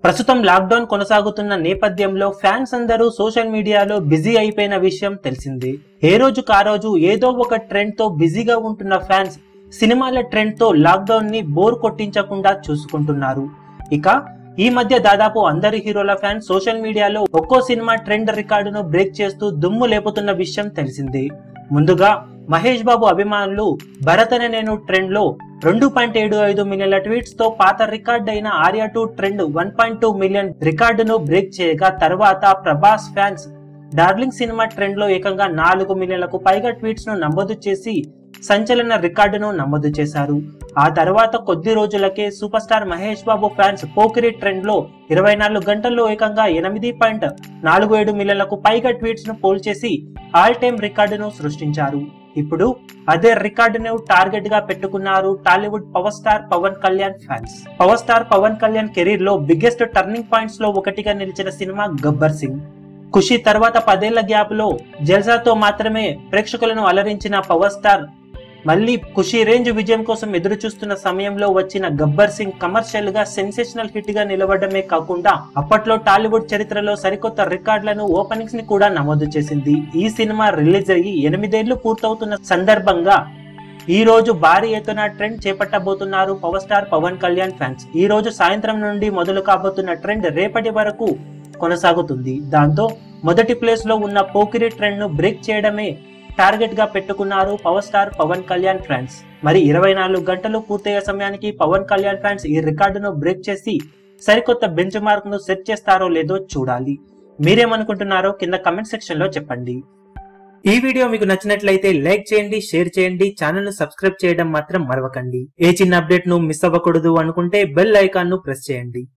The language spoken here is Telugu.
ప్రస్తుతం లాక్డౌన్ కొనసాగుతున్న నేపథ్యంలో ఫ్యాన్స్ అందరూ సోషల్ మీడియాలో బిజీ అయిపోయిన విషయం తెలిసిందే ఏ రోజుకు ఆ రోజు ఏదో ఒక ట్రెండ్ తో బిజీగా ఉంటున్న ఫ్యాన్స్ సినిమాల ట్రెండ్ తో లాక్డౌన్ ని బోర్ కొట్టించకుండా చూసుకుంటున్నారు ఇక ఈ మధ్య దాదాపు అందరి హీరోల ఫ్యాన్స్ సోషల్ మీడియాలో ఒక్కో సినిమా ట్రెండ్ రికార్డును బ్రేక్ చేస్తూ దుమ్ము లేపుతున్న విషయం తెలిసిందే ముందుగా మహేష్ బాబు అభిమానులు భరత్ అనే నేను ట్రెండ్ లో రెండు పాయింట్ ఏడు ఐదు మిలియన్ల ట్వీట్స్ తో పాత రికార్డ్ అయిన Arya two trend one point two million రికార్డును బ్రేక్ చేయగా తర్వాత Prabhas fans Darling cinema trend లో ఏకంగా నాలుగు మిలియన్లకు పైగా ట్వీట్స్ ను నమోదు చేసి సంచలన రికార్డును నమోదు చేశారు ఆ తర్వాత కొద్ది రోజులకే super star Mahesh Babu fans Pokiri trend లో ఇరవై నాలుగు గంటల్లో ఏకంగా ఎనిమిది పాయింట్ నాలుగు ఏడు మిలియన్లకు పైగా ట్వీట్స్ ను పోల్ చేసి ఆల్ టైమ్ రికార్డును సృష్టించారు ఇప్పుడు అదే రికార్డును టార్గెట్ గా పెట్టుకున్నారు Tollywood power star Pawan Kalyan fans power star Pawan Kalyan career లో బిగ్గెస్ట్ టర్నింగ్ పాయింట్స్ లో ఒకటిగా నిలిచిన సినిమా గబ్బర్ సింగ్ ఖుషి తర్వాత పదేళ్ల గ్యాప్ లో జల్సాతో మాత్రమే ప్రేక్షకులను అలరించిన పవర్ స్టార్ మళ్ళీ ఖుషి రేంజ్ విజయం కోసం ఎదురు చూస్తున్న సమయంలో వచ్చిన గబ్బర్ సింగ్ కమర్షియల్ గా సెన్సేషనల్ హిట్ గా నిలవడమే కాకుండా అప్పట్లో టాలీవుడ్ చరిత్రలో సరికొత్త రికార్డులను ఓపెనింగ్స్ ని కూడా నమోదు చేసింది ఈ సినిమా రిలీజ్ అయ్యి ఎనిమిదేళ్లు పూర్తవుతున్న సందర్భంగా ఈ రోజు భారీ ఎత్తున ట్రెండ్ చేపట్టబోతున్నారు power star Pawan Kalyan fans ఈ రోజు సాయంత్రం నుండి మొదలు కాబోతున్న ట్రెండ్ రేపటి వరకు కొనసాగుతుంది దాంతో మొదటి ప్లేస్ లో ఉన్న పోకిరి ట్రెండ్ ను బ్రేక్ చేయడమే టార్గెట్ గా పెట్టుకున్నారు power star Pawan Kalyan fans మరి ఇరవై నాలుగు గంటలు పూర్తయ్యే సమయానికి పవన్ కళ్యాణ్ ఫ్యాన్స్ ఈ రికార్డును బ్రేక్ చేసి సరికొత్త బెంచ్ మార్క్ ను సెట్ చేస్తారో లేదో చూడాలి మీరేమనుకుంటున్నారో కింద కమెంట్ సెక్షన్ లో చెప్పండి ఈ వీడియో మీకు నచ్చినట్లయితే లైక్ చేయండి షేర్ చేయండి ఛానల్ ను సబ్స్క్రైబ్ చేయడం మాత్రం మరవకండి ఏ చిన్న అప్డేట్ ను మిస్ అవ్వకూడదు అనుకుంటే బెల్ ఐకాన్ ను ప్రెస్ చేయండి